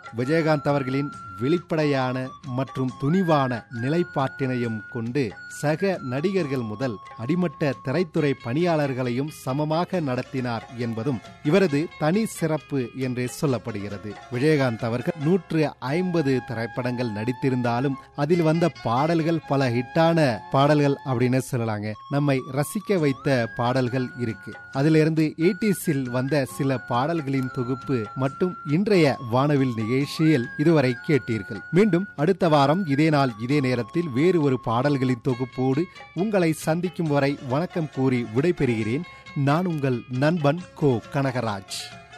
விஜயகாந்த் அவர்களின் வெளிப்படையான மற்றும் துணிவான நிலைப்பாட்டினையும் கொண்டு சக நடிகர்கள் முதல் அடிமட்ட திரைத்துறை பணியாளர்களையும் சமமாக நடத்தினார் என்பதும் இவரது தனி சிறப்பு என்றே சொல்லப்படுகிறது விஜயகாந்த் அவர்கள் நூற்று ஐம்பது திரைப்படங்கள் நடித்திருந்தாலும் அதில் வந்த பாடல்கள் பல ஹிட்டான பாடல்கள் அப்படின்னு சொல்லலாங்க நம்மை ரசிக்க வைத்த பாடல்கள் இருக்கு அதிலிருந்து எயிட்டிஸில் வந்த சில பாடல்களின் தொகுப்பு மட்டும் இன்றைய வானவில் நிகழ்ச்சியில் இதுவரை கேட்டீர்கள் மீண்டும் அடுத்த வாரம் இதே நாள் இதே நேரத்தில் வேறு ஒரு பாடல்களின் தொகுப்போடு உங்களை சந்திக்கும் வரை வணக்கம் கூறி விடைபெறுகிறேன் நான் உங்கள் நண்பன் கோ கனகராஜ்